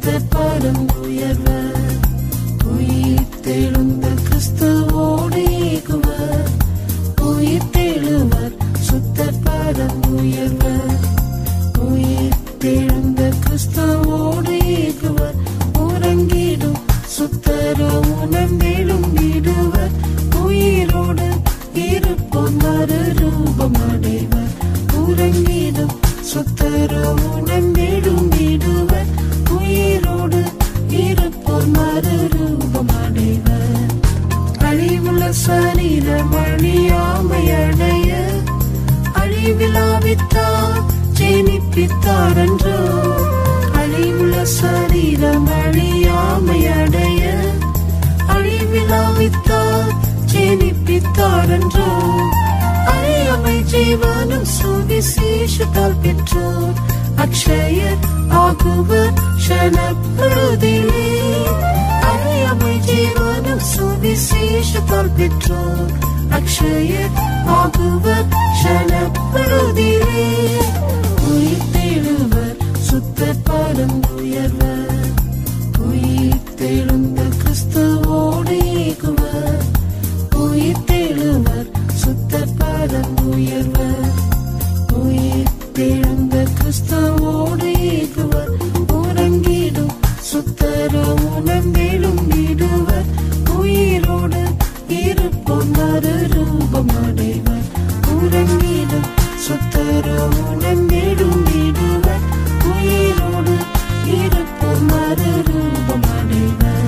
சுத்த பரம் உயர்வர் உயிர்த்தெழுந்த கிறிஸ்துவோடு ஏகுவர் உயிர்த்தெழுவர் சுத்த பரம் உயர்வர் உயிர்த்தெழுந்த கிறிஸ்துவோடு ஏகுவர் உறங்கிடும் சுத்தரோ உணர்ந்தெழும் விடுவர் உயிரோடு இருப்போம் மறுரூபம் அடைவர் உறங்கிடும் சுத்தரோ உணர்ந்தெழும் விடுவர் உயிரோடு இருப்போம் மறுரூபம் அடைவர் அழிவுள்ள சரீரம் அழியாமையடைய அழிவிலாவித்தார் ஜெனிப்பித்தாரன்றோ அழிவுள்ள சரீரம் அழியாமையடைய அழிவிலாவித்தார் ஜெனிப்பித்தாரன்றோ அழியாமை ஜீவனும் சுவிசேஷத்தால் பெற்றோர் அக்ஷயர் ஆகுவர் க்ஷணப்பொழுதிலே அழியாமை ஜீவனும் சுவிசேஷத்தால் பெற்றோர் அக்ஷயர் ஆகுவர் க்ஷணப்பொழுதிலே உயிர்த்தெழுவர் சுத்த பரம் உயர்வர் உயிர்த்தெழுந்த கிறிஸ்துவோடு ஏகுவர் உயிர்த்தெழுவர் சுத்த பரம் உயர்வர் உயிர்த்தெழுந்த கிறிஸ்துவோடு ஏகுவர் உறங்கிடும் சுத்தரோ உணர்ந்தெழும் விடுவர் உயிரோடு இருப்போம் மறுரூபம் அடைவர் உறங்கிடும் சுத்தரோ உணர்ந்தெழும் விடுவர் உயிரோடு இருப்போம் மறுரூபம் அடைவர்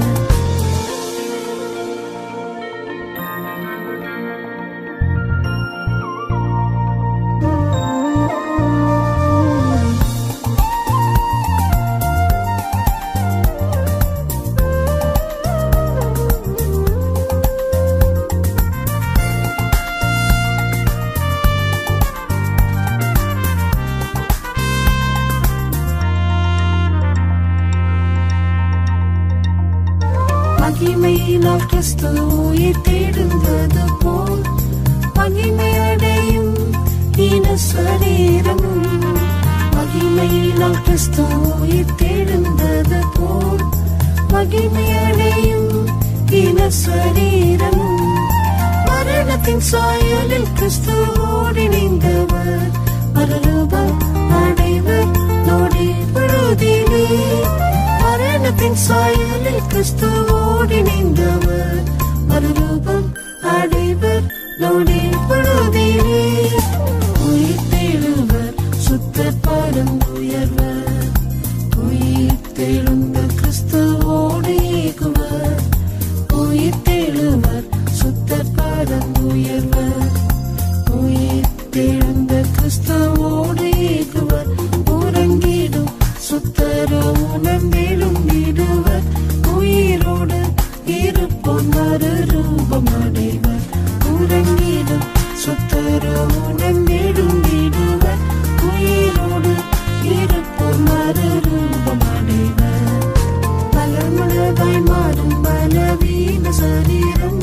மகிமையினால் கிறிஸ்து உயிர் தேடுவது போல் மகிமையடையும் ஈன சரீரமும் மகிமையினால் கிறிஸ்து உயிர் தேடுவது போல் மகிமையடையும் ஈன சரீரமும் மரணத்தின் சாயலில் கிறிஸ்துவோடு இணைந்தவர் மறுரூபம் அடைவர் நொடி பொழுதிலே மரணத்தின் சாயலில் கிறிஸ்துவோடு இணைந்தவர் மறுரூபம் அடைவர் நொடி பொழுதிலே உயிர்த்தெழுவர் சுத்த பரம் உயர்வர் உயிர்த்தெழுந்த கிறிஸ்துவோடு ஏகுவர் உயிர்த்தெழுவர் சுத்த பரம் உயர்வர் உயிர்த்தெழுந்த கிறிஸ்துவோடு ஏகுவர் உறங்கிடும் சுத்தரோ உணர்ந்தெழும் விடுவர் உயிரோடு இருப்போம் மறுரூபம் அடைவர் உறங்கிடும் சுத்தரோ உணர்ந்தெழும் விடுவர் உயிரோடு இருப்போம் மறுரூபம் அடைவர் பலமுள்ளதாய் மாறும் பலவீன சரீரம்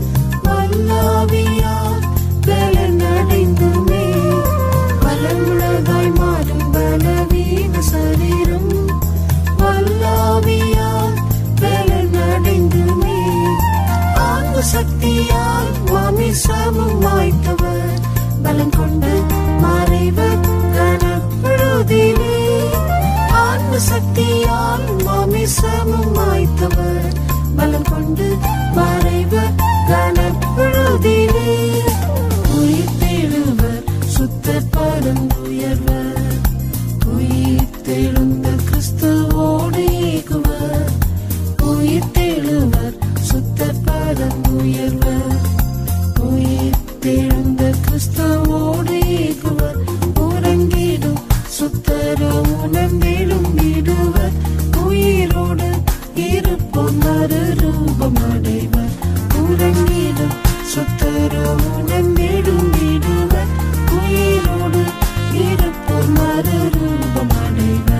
வல்லாவியால் பலனடைந்துமே பலமுள்ளதாய் மாறும் பலவீன சரீரம் வல்லாவியால் பலனடைந்துமே ஆன்ம சக்தியால் மாமிசமும் வாய்த்தவர் பலம் கொண்ட மறைவர் கனப்பொழுதிலே ஆன்ம சக்தியால் மாமிசமும் வாய்த்தவர் பலம் கொண்டு மறைவர் கனப்பொழுதிலே உயிர்த்தெழுவர் சுத்த பரம் உயர்வர் உயிர்த்தெழுந்த கிறிஸ்துவோடு ஏகுவர் உயிர்த்தெழுவர் சுத்த பரம் உயர்வர் உயிர்த்தெழுந்த கிறிஸ்துவோடு ஏகுவர் உறங்கிடும் சுத்தரோ உணர்ந்தெழும் விடுவர் உயிரோடு இருப்போம் மறுரூபம் அடைவர் உறங்கிடும் சுத்தரோ உணர்ந்தெழும் விடுவர் உயிரோடு இருப்போம் மறுரூபம் அடைவர்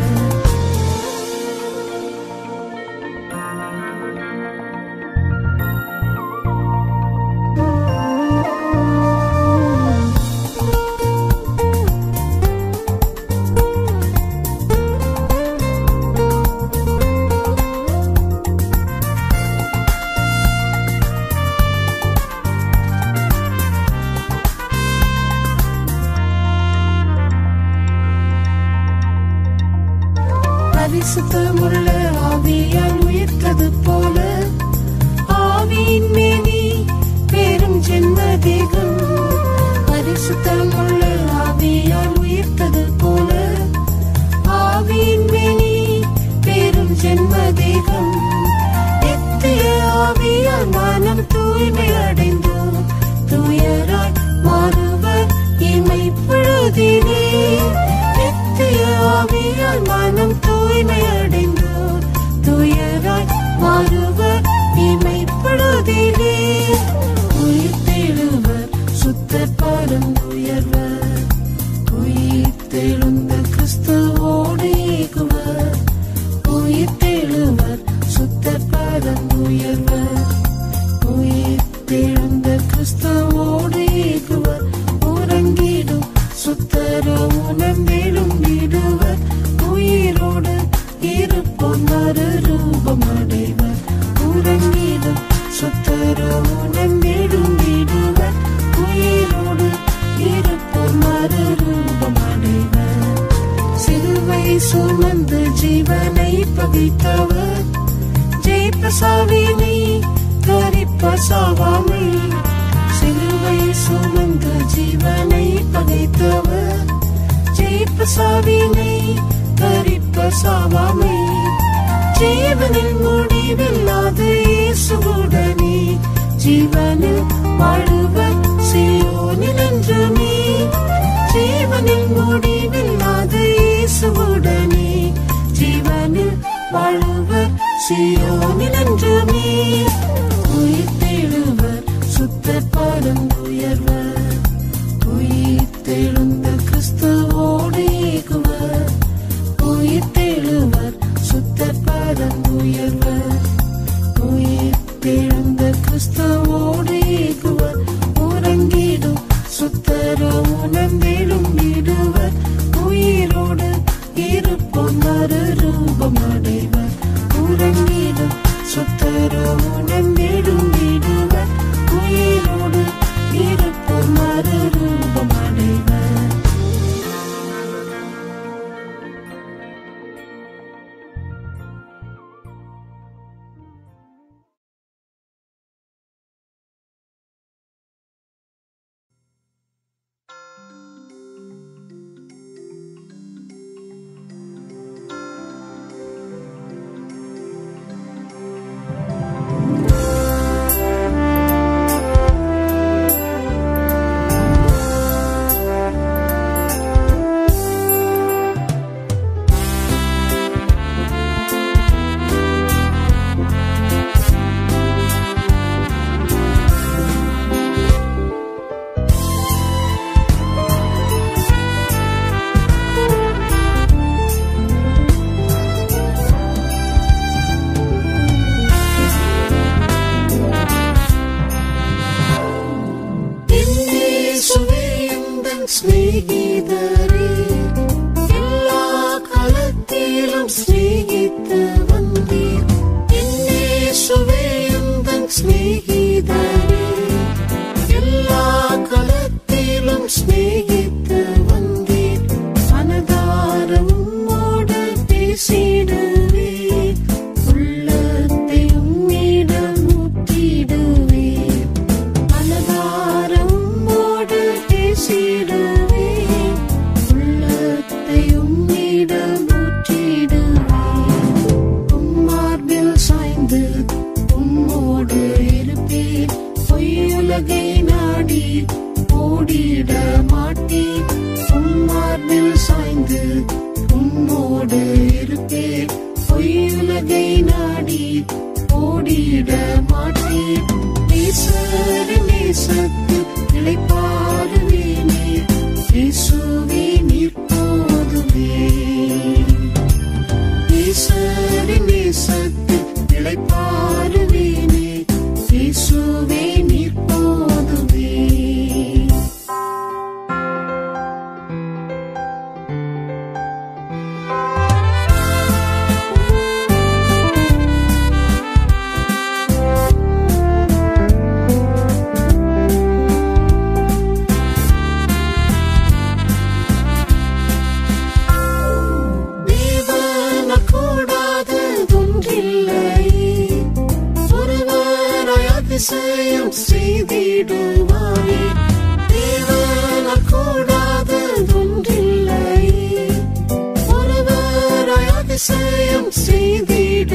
ஜென்மதேகம் நித்திய ஆவியால் மனம் தூய்மை அடைந்தோம் தூயராய் மாறுவர் இமைப்பொழுதிலே நித்திய ஆவியால் மனம் தூய்மை அடைந்தோர் தூயராய் மாறுவர் இமைப்பொழுதிலே உயிர்த்தெழுவர் சுத்த பரந்துயர்வர் உயிர்த்தெழுந்த கிறிஸ்துவோடு ஏகுவர் உயிர்த்தெழுவர் சுத்த பரந்துயர்வர் உயிர்த்தெழுந்த கிறிஸ்துவோடு ஏகுவர் உறங்கிடும் சுத்தர உணர்ந்தெழும் விடுவர் உயிரோடு இருப்போம் மறுரூபம் அடைவர் உறங்கிடும் சுத்தர உணர்ந்தெழும் விடுவர் உயிரோடு இருப்போம் மறுரூபம் அடைவர் சிலுவை சுமந்து ஜீவனை பகைத்தவர் ஜெயிப்ப சாவினை கரிப்ப சாவாமை சிலுவை சுமந்து ஜீவனை பகைத்தவர் ஜெயிப்ப சாவினை கரிப்ப சாவாமை ஜீவனில் முடிவில்லாத இயேசுவுடனே ஜீவனில் வாழுவர் சியோனில் என்றுமே ஜீவனில் முடிவில்லாத இயேசுவுடனே ஜீவனில் வாழுவர் சியோனில் என்றுமே உயிர்த்தெழுவர் சுத்த பரந்துயர்வர் உயிர்த்தெழுந்த கிறிஸ்துவோடு ஏகுவர் உயிர்த்தெழுவர் சுத்த பரந்துயர்வர் உயிர்த்தெழுந்த கிறிஸ்துவோடு ஏகுவர் உறங்கிடும் சுத்தர உணர்ந்தெழும் விடுவர் உயிரோடு இருப்போம் மறுரூபம் அடைவர் உறங்கிடும் சுத்தர உணர்ந்தெழும் விடுவர் உயிரோடு இருப்போம் மறுரூபம் அடைவர் എന്നേശുവേ എന്തൻ സ്നേഹിതരേ എല്ലാ കാലത്തിലും സ്നേഹിത്ത് വന്നീർ എന്നേശുവേ എന്തൻ സ്നേഹിതരേ എല്ലാ കാലത്തിലും സ്നേഹിത്ത് വന്നീർ മനതാരവും മോട് பேசிடுவே உள்ளத்தை உம்மிடம் ஊற்றிடுவே மனதாரம் மோடு பேசிடுவே உள்ளத்தை உம்மிடம் ஊற்றிடுவே உம்மார்பில் சாய்ந்து உம்மோடு இருப்பேன் பொய்யுலகை நாடி ஓடிட மாட்டேன் உம்மார்பில் சாய்ந்து உம்மோடு இருப்பேன் பொய்யுலகை நாடி ஓடிட மாட்டேன் நேசரு நேசத்தில் இளைப்பாறுவேனே இயேசுவே நீர் போதுமே நேசரு நேசத்தில் இளைப்பாறுவேனே இயேசுவே நீர் போதுமே தேவன கூடாததொன்றில்லை ஒருவராய் அதிசயம் செய்திடுவாய் தேவன கூடாததொன்றில்லை ஒருவராய் அதிசயம் செய்திடுவாய்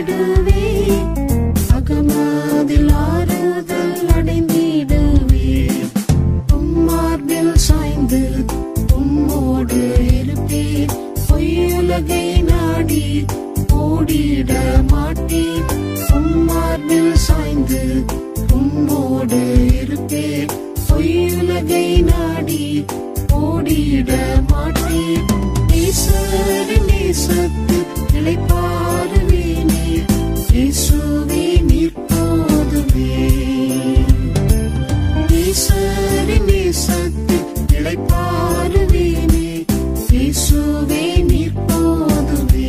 சேர்ந்திடுவே அகமதில் ஆறுதல் அடைந்திடுவே உம்மார்பில் சாய்ந்து உம்மோடு இருப்பேன் பொய்யுலகை நாடி ஓடிட மாட்டேன் உம்மார்பில் சாய்ந்து உம்மோடு இருப்பேன் பொய்யுலகை நாடி ஓடிட மாட்டேன் ஈஸ்வரின் நேசத்து இளைப்பாறுவேனே இயேசுவே நீர் போதுமே ஈஸ்வரின் நேசத்து இளைப்பாறுவேனே இயேசுவே நீர் போதுமே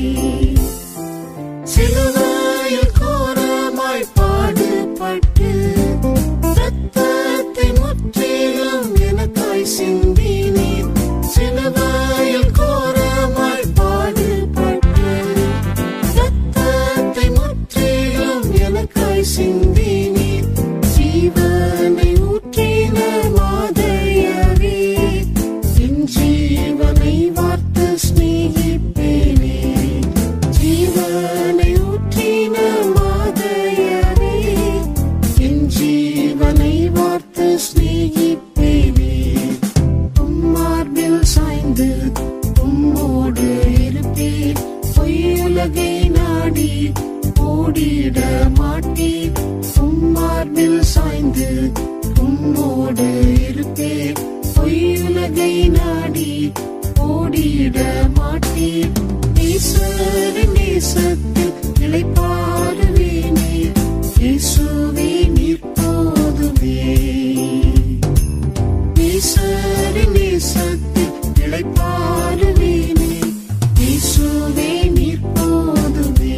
சிலுவையில் கோரமாய் பாடுபட்டு ரத்தத்தை முற்றிலும் எனக்காய் சிந்தினீர் சிலுவையில் கோரமாய் பாடுபட்டு ரத்தத்தை முற்றிலும் எனக்காய் சிந்தினீர் ஜீவனை ஊற்றின மாதையரே என் ஜீவனை வார்த்து ஸ்நேகிப்பேனே ஜீவனை ஊற்றின மாதையரே என் ஜீவனை வார்த்து ஸ்நேகிப்பேனே உம்மார்பில் சாய்ந்து உம்மோடு இருப்பேன் பொய்யுலகை நாடி ஓடிட மாட்டேன் உம்மார்பில் சாய்ந்து உம்மோடு இருப்பேன் பொய்யுலகை நாடி ஓடிட மாட்டேன் ஈஸ்வரின் நேசத்தில் இளைப்பாறுவேனே இயேசுவே நீர் போதுமே ஈஸ்வரின் நேசத்தில் இளைப்பாறுவேனே இயேசுவே நீர் போதுமே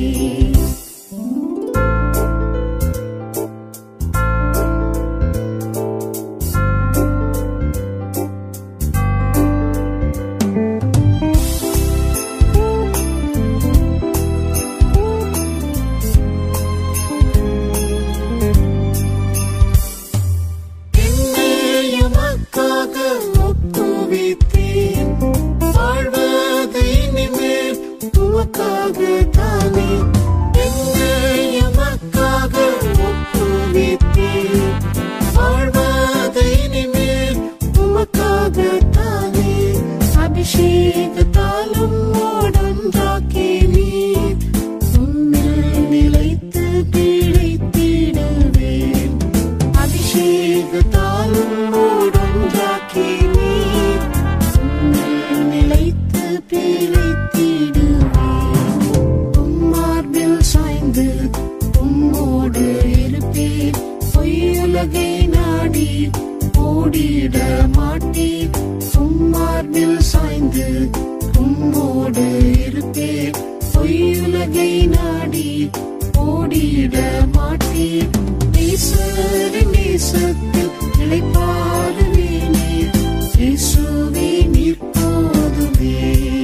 என்னையும் அக்காக ஒப்புவித்தேன் வாழ்வது இனிமேல் உமக்காக தானே என்னையும் அக்காக ஒப்புவித்தேன் வாழ்வது இனிமேல் உமக்காக தானே அபிஷேகத்தாலும் ஓடொன்றாக்கி நீர் உன்னில் நிலைத்து பிழைத்திடுவேன் அபிஷேகத்தாலும் மூடொன்றாக்கி நீர் உன்னில் நிலைத்து பிழைத்திடுவேன் உம்மார்பில் சாய்ந்து உம்மோடு இருப்பேன் பொய்யுலகை நாடி ஓடிட மாட்டேன் உம்மார்பில் சாய்ந்து உம்மோடு இருப்பேன் பொய்யுலகை நாடி ஓடிட மாட்டேன் ஈஸ்வரின் நேசத்தில் இளைப்பாறுவேனே இயேசுவே நீர் போதுமே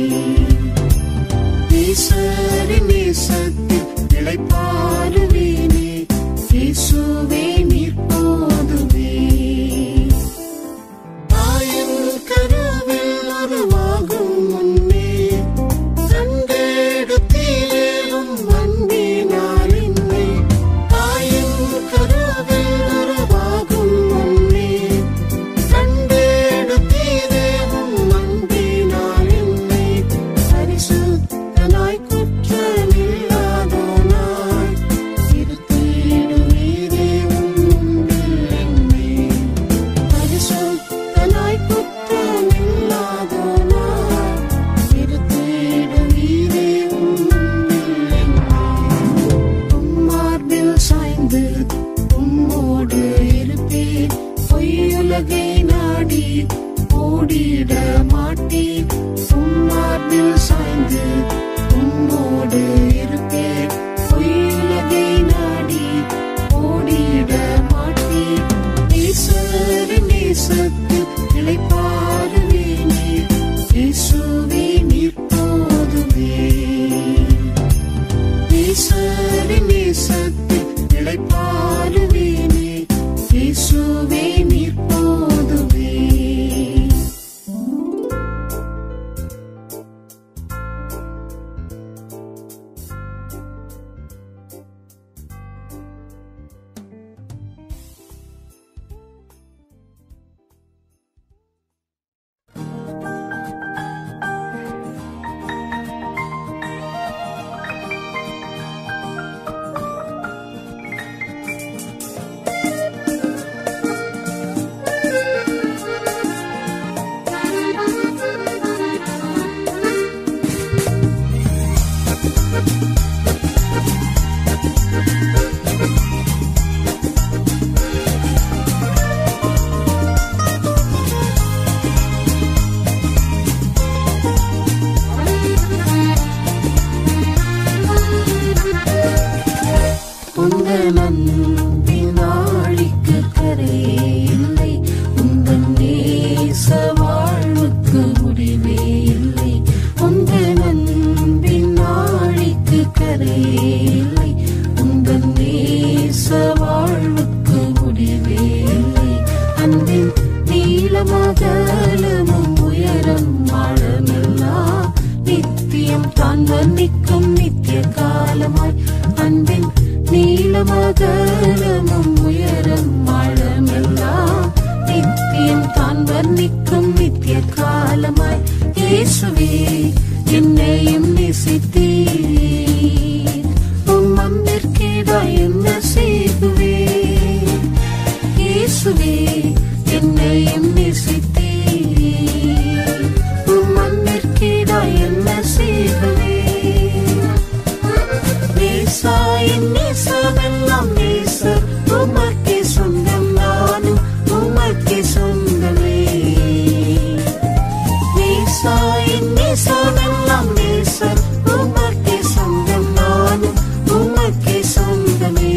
ஈஸ்வரின் நேசத்தில் இளைப்பாறுவேனே இயேசுவே நீர் போதுமே தாயின் கருவில் உருவாகும் முன்னே கண்டெடுத்தீரும் அன்பினால் என்னை தாயின் கருவில் உருவாகும் முன்னே கண்டெடுத்தீரேவும் அன்பினால் என்னை பரிசுத்தனாய் குற்றமில்லாதோனாய் இருத்திடுவீரே உன்னில் என்னை பரிசுத்தனாய் குற்றமில்லாதோனாய் இருத்திடுவீரே உன்னில் என்னை உம்மார்பில் சாய்ந்து உம்மோடு இருப்பேன் பொய்யுலகை நாடி ஓடிட மாட்டேன் உம்மார்பில் சாய்ந்து உம்மோடு இருப்பேன் பொய்யுலகை நாடி ஓடிட மாட்டேன் ஈஸ்வரின் நேசத்தில் இளைப்பாறுவேனே இயேசுவே நீர் போதுமே ஈஸ்வரின் நேசத்தில் இளைப்பாறுவேனே இயேசுவே நீர் போதுமே உங்கள் அன்பின் ஆழிக்கு கரையே இல்லை உங்கள் நேச வாழ்வுக்கு முடிவே இல்லை உங்கள் அன்பின் ஆழிக்கு கரையே இல்லை உங்கள் நேச வாழ்வுக்கு முடிவே இல்லை அன்பின் நீளமகலமும் உயரம் ஆழமெல்லாம் நித்தியம் தான் வர்ணிக்கும் நித்திய காலமாய் அன்பின் நீளமகலமும் உயரம் ஆழமெல்லாம் நித்தியம் தான் வர்ணிக்கும் நித்திய காலமாய் இயேசுவே என்னையும் நேசித்தீர் உம் அன்பிற்கேதாய் என்ன செய்குவேன் இயேசுவே என்னையும் நேசித்தீர் உம் அன்பிற்கேதாய் என்ன செய்குவேன் நேசாயின் நேசமெல்லாம் நேசர் உமக்கே சொந்தம் நானும் உமக்கே சொந்தமே நேசாயின் நேசமெல்லாம் நேசர் உமக்கே சொந்தம் நானும் உமக்கே சொந்தமே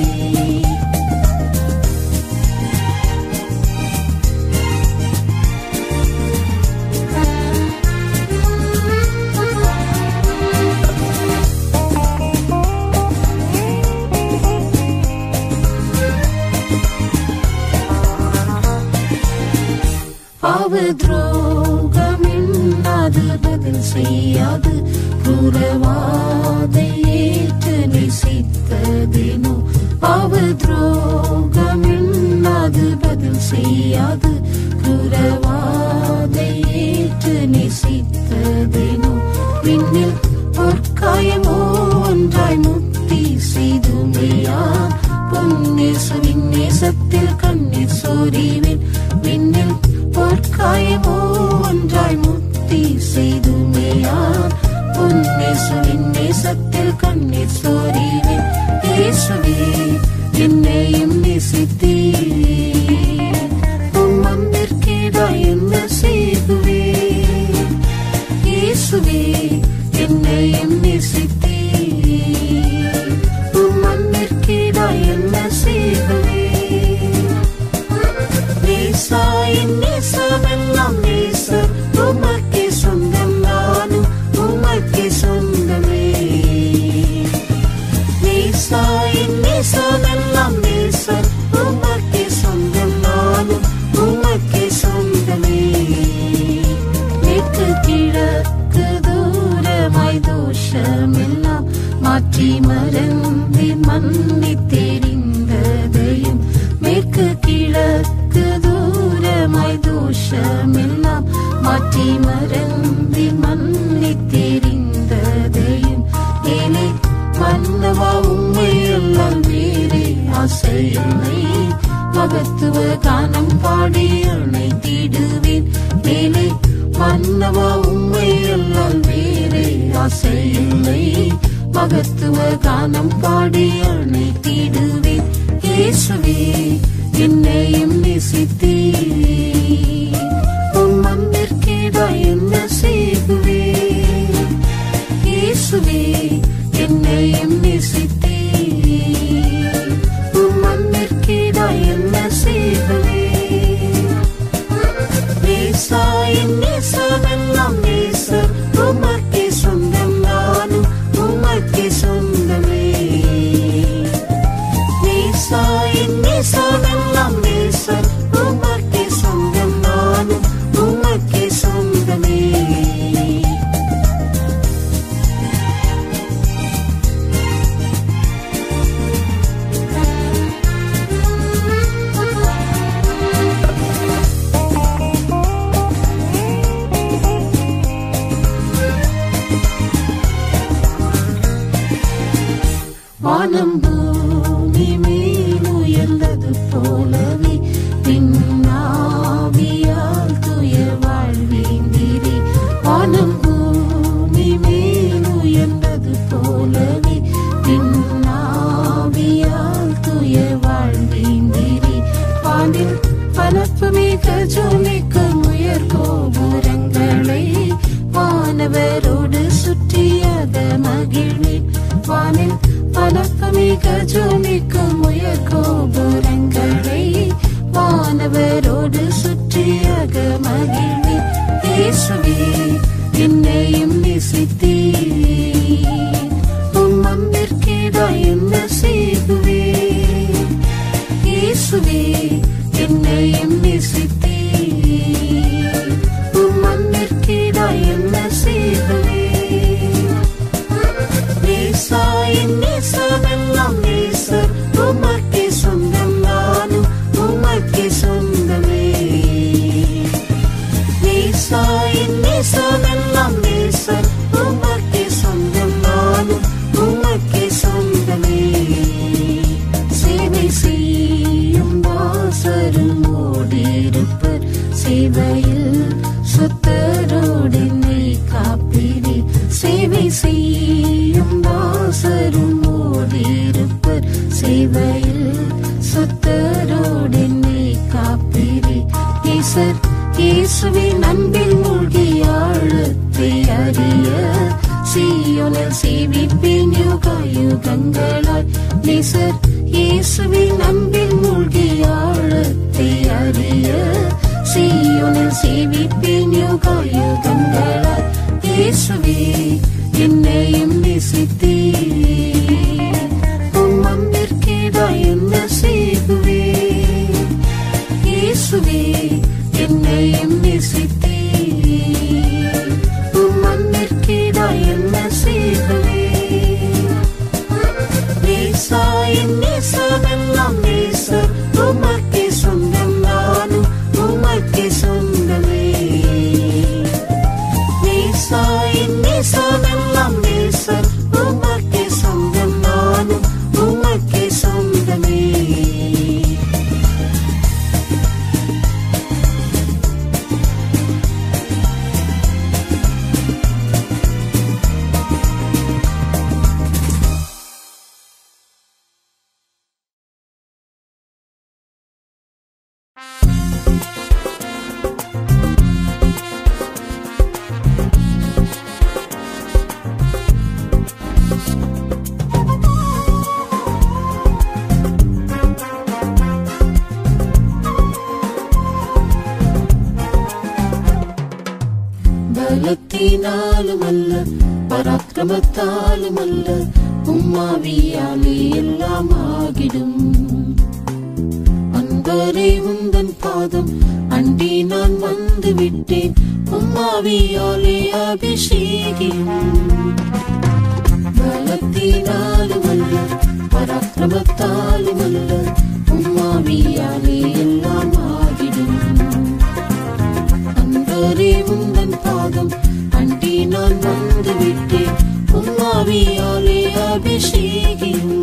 பாவ துரோகம் எண்ணாது பதில் செய்யாது புறவாதை ஏற்று நேசித்ததேனோ பாவ துரோகம் எண்ணாது பதில் செய்யாது புறவாதை ஏற்று நேசித்ததேனோ விண்ணில் பொற்காயமோ ஒன்றாய் முத்தி செய்துமையா பொன்னேசுவின் நேசத்தில் கண்ணீர் சோரிவேன் விண்ணில் பொற்காயமோ ஒன்றாய் முத்தி செய்துமையா பொன்னேசுவின் நேசத்தில் கண்ணீர் சோரிவேன் இயேசுவே என்னையும் நேசித்தீர் உம் அன்பிற்கேதாய் என்ன செய்குவேன் இயேசுவே என்னையும் நேசித்தீர் உம் அன்பிற்கேதாய் என்ன செய்குவேன் நேசாயின் நேசமெல்லாம் நேசர் உமக்கே சொந்தம் நானும் உமக்கே சொந்தமே நேசாயின் நேசமெல்லாம் நேசர் உமக்கே சொந்தம் நானும் உமக்கே சொந்தமே மேற்கு கிழக்கு தூரமாய் தோஷமெல்லாம் மாற்றி மறந்து மன்னி தெரிந்ததையும் மேற்கு கிழக்கு தூரமாய் தோஷமெல்லாம் மாற்றி மறந்து மன்னி தெரிந்ததையும் ஏலே மன்னவா உண்மையெல்லாம் வேறே ஆசையில்லை மகத்துவ கானம் பாடி அணைத்திடுவேன் மேலே மன்னவா உண்மையெல்லாம் வேறே ஆசையில்லை மகத்துவ கானம் பாடி அணைத்திடுவேன் இயேசுவே என்னையும் நேசித்தீர் உம் அன்பிற்கேதாய் என்ன செய்குவேன் இயேசுவே என்னையும் நேசித்தீர் உம் அன்பிற்கேதாய் என்ன செய்குவேன் நேசாயின் நேசமெல்லாம் நேசர் உமக்கே சொந்தம் நானும் உமக்கே சொந்தமே நேசாயின் நேசமெல்லாம் நேசர் உமக்கே சொந்தம் நானும் உமக்கே சொந்தமே வானம் பூமி மேல் உயர்ந்தது போலவே பின்னாவியால் துய வாழ்வேந்திரே வானம் பூமி மேல் உயர்ந்தது போலவே பின்னாவியால் துய வாழ்வேந்திரே வானில் பலப்பு மிக ஜொலிக்கும் உயர் கோபுரங்களை வானவரோடு சுற்றியத மகிழ்வேன் வானில் பலப்பு மிக ஜொலிக்கும் யுகங்களாய் நேசர் இயேசுவின் அன்பில் மூழ்கி ஆழத்தை அறிய சீயோனில் சேவிப்பேன் யுகா யுகங்களாய் இயேசுவே என்னையும் நேசித்தே உம் அன்பிற்கேதாய் என்ன செய்குவேன் இயேசுவே என்னையும் நேசித்தே உம் அன்பிற்கேதாய் என்ன செய்குவேன் நேசா என் நேசமெல்லாம் நேச உமக்கே சொந்தம் நானும் உமக்கே சொந்தமே நேசா என் நேசமெல்லாம் நேச உமக்கே சொந்தம் நானும் உமக்கே சொந்தமே பலத்தினாலும் அல்ல பராக்கிரமத்தாலும் அல்ல உம்மாவியாலே எல்லாம் ஆகிடும் அன்பரே உந்தன் பாதம் அண்டி நான் வந்து விட்டேன் உம்மாவியாலே அபிஷேகியும் பலத்தினாலும் அல்ல பராக்கிரமத்தாலும் அல்ல உம்மாவியாலே எல்லாம் ஆகிடும் அன்பரே உந்தன் பாதம் அண்டி நான் வந்து விட்டேன் உம்மாவியாலே அபிஷேகியும்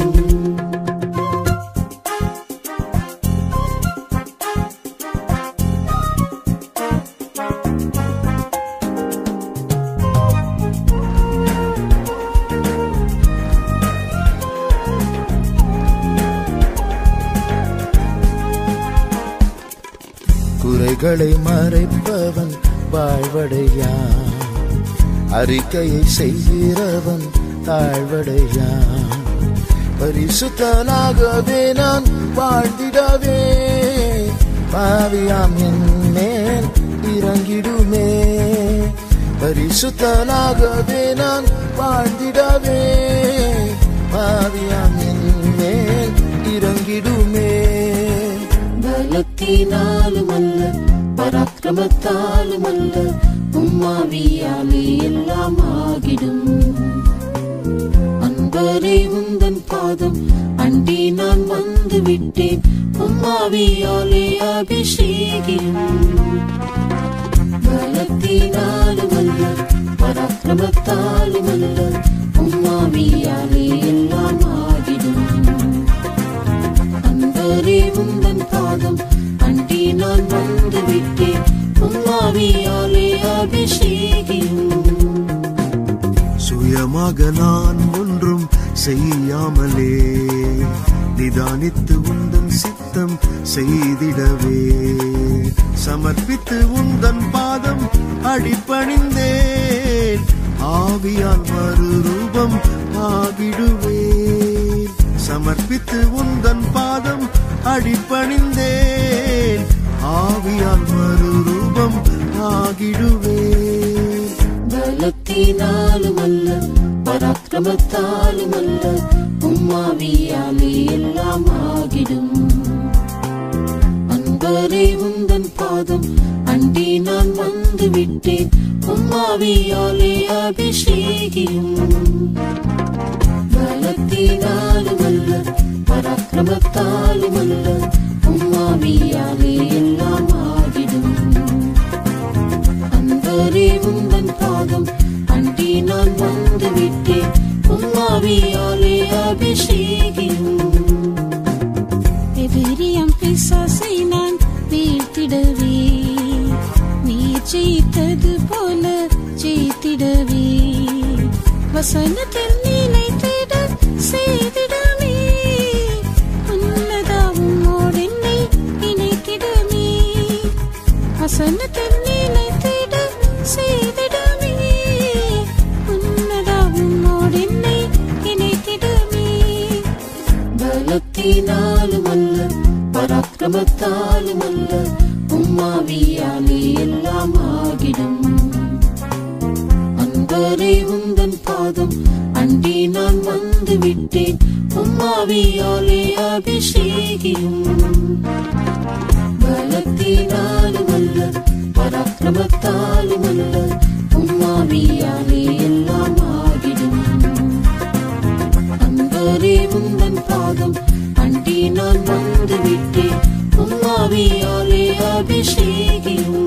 குறைகளை மறைப்பவன் வாழ்வடையான் அறிக்கையை செய்கிறவன் தாழ்வடையான் பரிசுத்தனாகவே நான் வாழ்ந்திடவே பாவியாம் என் மேல் இறங்கிடுமே பரிசுத்தனாகவே நான் வாழ்ந்திடவே பாவியாம் என் மேல் இறங்கிடுமே பலத்தினாலும் அல்ல பராக்கிரமத்தாலும் அல்ல உம்மாவியாலே எல்லாம் ஆகிடும் அன்பரே உந்தன் பாதம் அண்டி நான் வந்து விட்டேன் உம்மாவியாலே அபிஷேகியும் பலத்தினாலும் அல்ல பராக்கிரமத்தாலும் அல்ல உம்மாவியாலே எல்லாம் ஆகிடும் அன்பரே உந்தன் பாதம் அண்டி நான் வந்து விட்டேன் உம்மாவியாலே அபிஷேகியும் சுயமாக நான் ஒன்றும் செய்யாமலே நிதானித்து உந்தன் சித்தம் செய்திடவே சமர்ப்பித்து உந்தன் பாதம் அடிப்பணிந்தேன் ஆவியால் மறுரூபம் ஆகிடுவேன் சமர்ப்பித்து உந்தன் பாதம் அடிப்பணிந்தேன் ஆவியால் மறுரூபம் ஆகிடுவேன் பலத்தினாலும் அல்ல பராக்கிரமத்தாலும் அல்ல உம்மாவியாலே எல்லாம் ஆகிடும் அன்பரே உந்தன் பாதம் அண்டி நான் வந்து விட்டேன் உம்மாவியாலே அபிஷேகியும் பலத்தினாலும் அல்ல பராக்கிரமத்தாலும் அல்ல உம்மாவியாலே எல்லாம் ஆகிடும் அன்பரே உந்தன் பாதம் அண்டி நான் வந்து விட்டேன் உம்மாவியாலே அபிஷேகியும் எதிரியம் பிசாசை நான் வீழ்த்திடவே நீ ஜெயித்தது போல ஜெயித்திடவே வசனத்தில் நினைத்திட செய்திடமே உன்னதாவும் என்னை இணைத்திடமே வசனத்தில் நினைத்திட செய்திடமே உன்னதாவும் என்னை இணைத்திடமே பலத்தினாலும் அல்ல பராக்கிரமத்தாலும் அல்ல உம்மாவியாலே எல்லாம் ஆகிடும் அன்பரே உந்தன் பாதம் அண்டி நான் வந்து விட்டேன் உம்மாவியாலே அபிஷேகியும் பலத்தினாலும் அல்ல பராக்கிரமத்தாலும் அல்ல உம்மாவியாலே எல்லாம் ஆகிடும் அன்பரே உந்தன் பாதம் அண்டி நான் வந்து விட்டேன் உம்மாவியாலே அபிஷேகியும்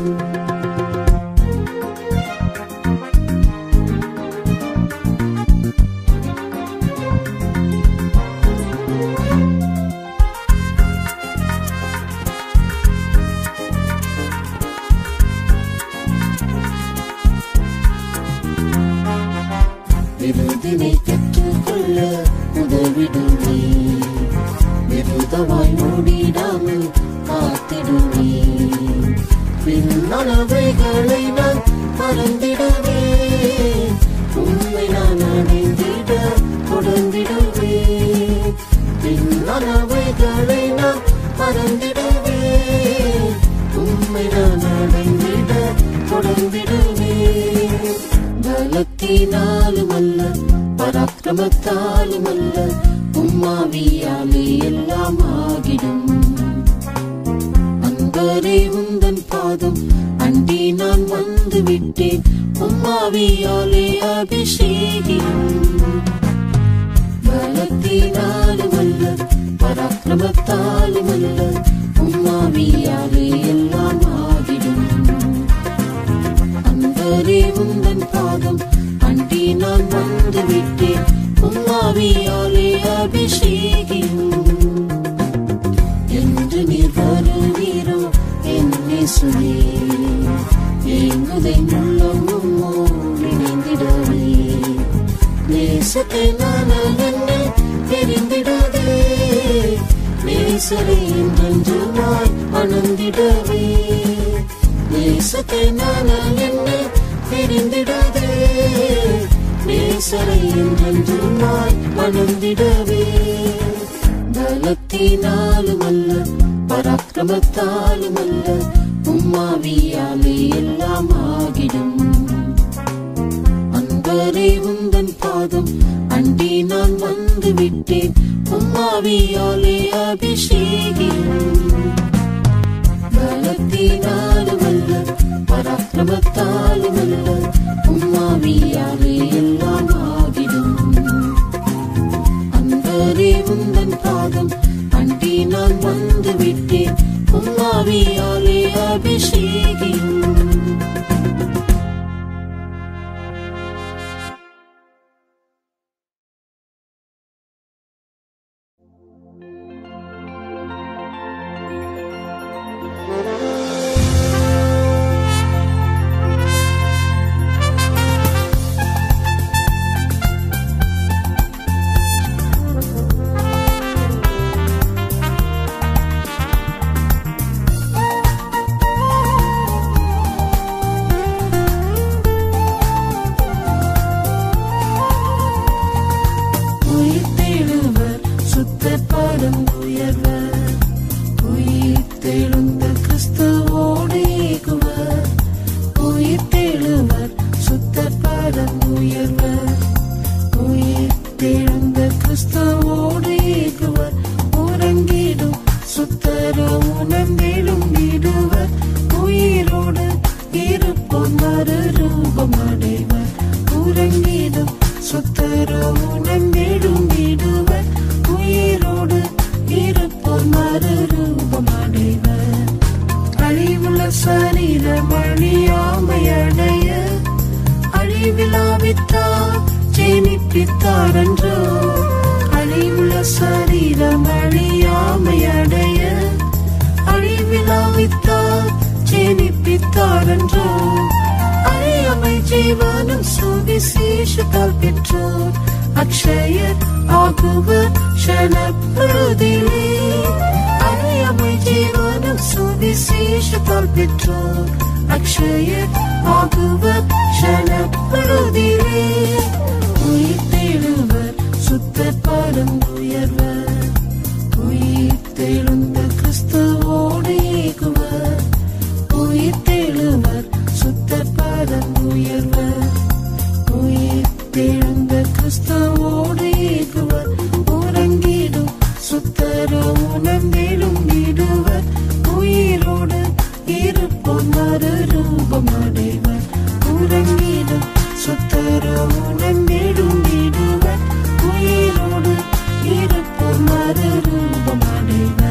விருதினை பெற்றுக்கொள்ள உதவிடுவே விருதவாய் ஓடிடாமல் காத்திடுவே பின்னளவைகளை நான் மறந்திடுவே உண்மை நான் அடைந்திட தொடர்ந்திடுவே பின்னளவைகளை நான் மறந்திடுவே உண்மை நான் அடைந்திட தொடர்ந்திடுவே பலத்தினாலும் அல்ல பராக்கிரமத்தாலும் அல்ல உம்மாவியாலே எல்லாம் ஆகிடும் அன்பரே உந்தன் பாதம் அண்டி நான் வந்து விட்டேன் உம்மாவியாலே அபிஷேகியும் பலத்தினாலும் அல்ல பராக்கிரமத்தாலும் அல்ல உம்மாவியாலே எல்லாம் ஆகிடும் அன்பரே உந்தன் பாதம் அண்டி நான் வந்து விட்டேன் உம்மாவியாலே அபிஷேகியும் என்று நீர் வருவீரோ என்னே சுவே ஏங்குதை உள்ளமும் இணைந்திடவே நேசத்தை நான் என்னை தெரிந்திடவே நேசரை என்றென்றுமாய் அணந்திடவே நேசத்தை நான் என்னை தெரிந்திடவே நேசரை என்றென்றுமாய் அணந்திடவே பலத்தினாலும் அல்ல பராக்கிரமத்தாலும் அல்ல உம்மாவியாலே எல்லாம் ஆகிடும் அன்பரே உந்தன் பாதம் அண்டி நான் வந்து விட்டேன் உம்மாவியாலே அபிஷேகியும் பலத்தினாலும் அல்ல பராக்கிரமத்தாலும் அல்ல உம்மாவியாலே எல்லாம் ஆகிடும் அன்பரே உந்தன் பாதம் அண்டி நான் வந்து விட்டேன் உம்மாவியாலே அபிஷேகியும் உயிர்த்தெழுவர் சுத்த பரம் உயர்வர் உயிர்த்தெழுந்த கிறிஸ்துவோடு ஏகுவர் உயிர்த்தெழுவர் சுத்த பரம் உயர்வர் உயிர்த்தெழுந்த கிறிஸ்துவோடு ஏகுவர் உறங்கிடும் சுத்தர உணர்ந்திடும் விடுவர் உயிரோடு இருப்போம் மறுரூபம் அடைவர் உறங்கிடும் சுத்தர உணர்ந்திடும் விடுவர் உயிரோடு இருப்போம் மறுரூபம் அடைவர் அழிவுள்ள சரீரம் அழியாமையடைய அழிவிலாவித்தார் ஜெனிப்பித்தாரன்றோ அழிவுள்ள சரீரம் அழியாமையடைய அழிவிலாவித்தார் ஜெனிப்பித்தாரன்றோ அழியாமை ஜீவனும் சுவிசேஷத்தால் பெற்றோர் அக்ஷயர் ஆகுவர் க்ஷணப்பொழுதிலே அழியாமை ஜீவனும் சுவிசேஷத்தால் பெற்றோர் அக்ஷயர் ஆகுவர் க்ஷணப்பொழுதிலே உயிர் தேடுவர் சுத்த பரம் உயர்வர் சுத்தரோ உணர்ந்தேலும் விடுவர் உயிரோடு இருப்போம் மறுரூபம் அடைவர் உறங்கிடும் சுத்தரோ உணர்ந்தேலும் விடுவர் உயிரோடு இருப்போம் மறுரூபம் அடைவர்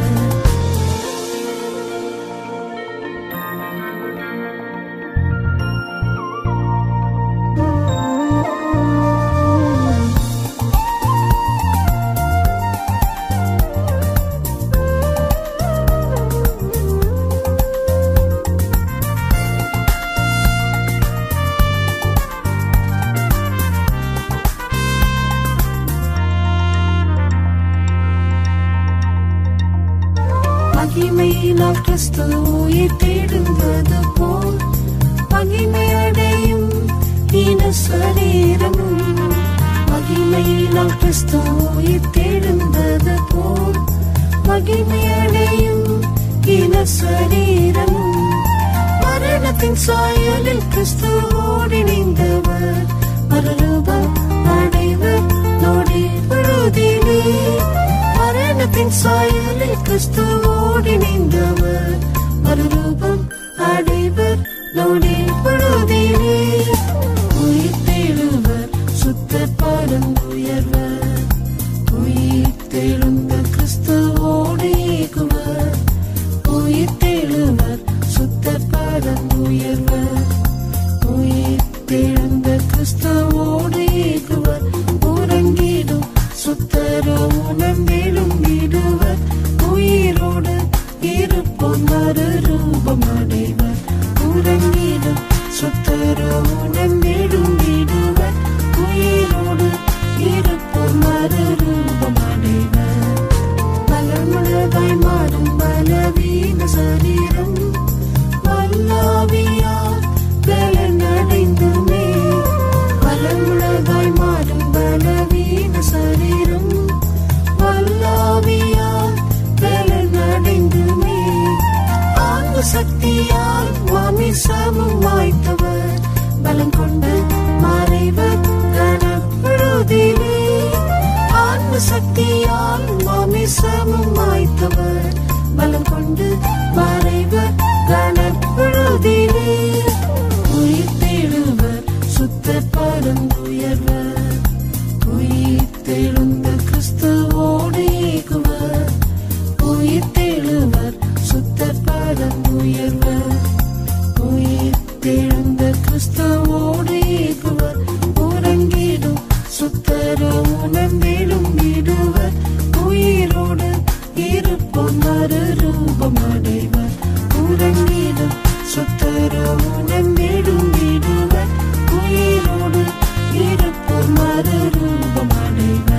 மகிமையினால் கிறிஸ்து உயிர் தேடுவது போல் மகிமையடையும் இன சரீரமும் மகிமையினால் கிறிஸ்து உயிர் தேடுவது போல் மகிமையடையும் இன சரீரமும் மரணத்தின் சாயலில் கிறிஸ்துவோடு இணைந்தவர் மறுரூபம் அடைவர் நொடி பொழுதிலே மரணத்தின் சாயலில் கிறிஸ்துவோடு இணைந்தவர் மறுரூபம் அடைவர் நொடி பொழுதிலே உயிர் தேடுவர் சுத்த பரம் உயர்வர் உயிர் தெழுந்த கிறிஸ்துவோடு ஏகுவர் உயிர் தெழுவர் சுத்த பரம் உயர்வர் உயிர் தெழுந்த கிறிஸ்துவோடு ஏகுவர் உறங்கிடும் சுத்தரோ உணர்ந்தேலும் விடுவர் உயிரோடு இருப்போம் மறுரூபம் அடைவர் உறங்கிடும் சுத்தரோ உணர்ந்தேலும் விடுவர் உயிரோடு இருப்போம் மறுரூபம் அடைவர் பலமுள்ளதாய் மாறும் பலவீன சரீரம் வல்லாவியால் பலனடைந்துமே பலமுள்ளதாய் மாறும் பலவீன சரீரம் வல்லாவியால் பலனடைந்துமே ஆன்ம சக்தியால் மாமிசமும் வாய்த்தவர் பலம் கொண்ட மறைவர் கனப்பொழுதிலே ஆன்ம சக்தியால் மாமிசமும் வாய்த்தவர் பலம் கொண்டு மறைவர் கனப்பொழுதிலே உயிர் தேடுவர் சுத்த பரம் உயர்வர் உயிர் தெழுந்த கிறிஸ்துவோடு ஏகுவர் உயிர் தெழுவர் சுத்த பரம் உயர்வர் உயிர் தெழுந்த கிறிஸ்துவோடு ஏகுவர் உறங்கிடும் சுத்தரோ உணர்ந்தேலும் விடுவர் உயிரோடு இருப்போம் மறுரூபம் அடைவர் உறங்கிடும் சுத்தரோ உணர்ந்தேலும் விடுவர் உயிரோடு இருப்போம் மறுரூபம் அடைவர்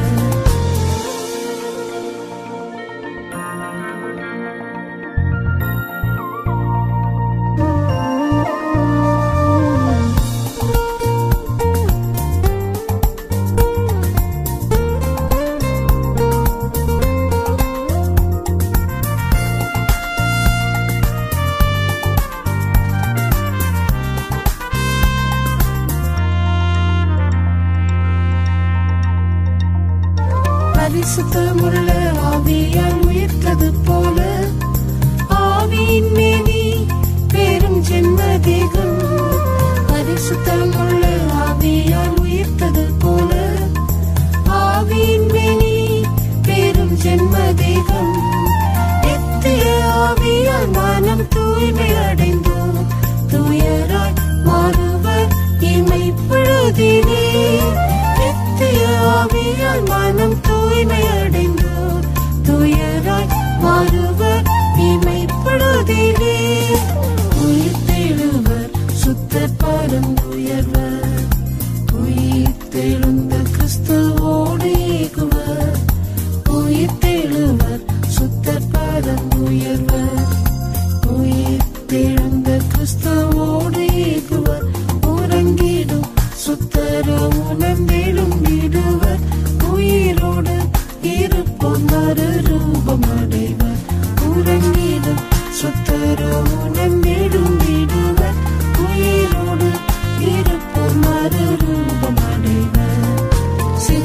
பரிசுத்தமுள்ள ஆவியால் உயிர்த்தது போல ஆவியின் மேனி பெரும் ஜென்ம தேகம் பரிசுத்தமுள்ள ஆவியால் உயிர்த்தது போல ஆவியின் மேனி பெரும் ஜென்ம தேகம் நித்திய ஆவியால் மனம் தூய்மை அடைந்தோம் தூயராய் மாறுவர் இமைப்பொழுதிலே நித்திய ஆவியால் மனம் தூய்மை அடைந்தோர் தூயராய் மாறுவர் இமைப்பொழுதிலே உயிர் தெழுவர் சுத்த பரம் உயர்வர் உயிர் தெழுந்த கிறிஸ்துவோடு ஏகுவர் உயிர் தெழுவர் சுத்த பரம் உயர்வர் உயிர் தெழுந்த கிறிஸ்துவோடு ஏகுவர் உறங்கிடும் சுத்தரோ உணர்ந்தேலும் விடுவர் உயிரோடு இருப்போம் மறுரூபம் அடைவர் உறங்கிடும் சுத்தரோ உணர்ந்தேலும் விடுவர் உயிரோடு இருப்போம் மறுரூபம் அடைவர் சிலுவை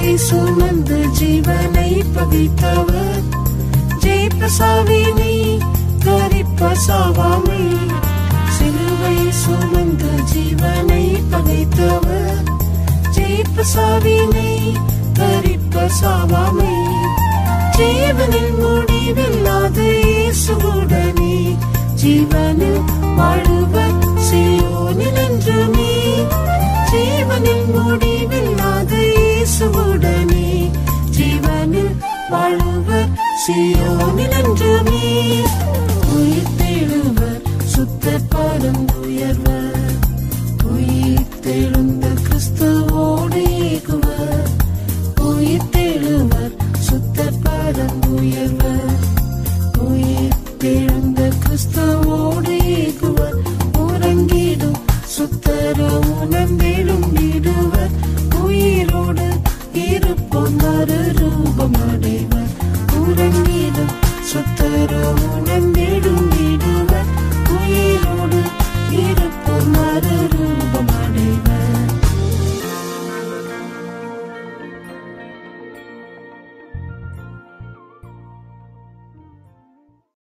சுமந்து ஜீவனை பகித்தவர் ஜெயப்பிரசாவினை கரிப்பசாவாமை சிலுவை சுமந்து ஜீவனை பகைத்தவர் ஜெயப்பிரசாவினை கரிப்பசாவாமை ஜீவனில் முடிவில்லாத இயேசுவுடனே ஜீவனில் வாழுவர் சியோனில் என்றுமே ஜீவனில் முடிவில்லாத இயேசுவுடனே ஜீவனில் வாழுவர் சியோனில் என்றுமே உயிர் தேடுவர் சுத்த பரம் உயர்வர் உயிர் தெழுந்த கிறிஸ்துவோடு ஏகுவர் உயிர் தெழுவர் சுத்த பரம் உயர்வர் உயிர் தெழுந்த கிறிஸ்துவோடு ஏகுவர் உறங்கிடும் சுத்தர உணர்ந்திடும் விடுவர் உயிரோடு இருப்போம் மறுரூபம் அடைவர் உறங்கிடும் சுத்தர உணர்ந்திடும் விடுவர் உயிர்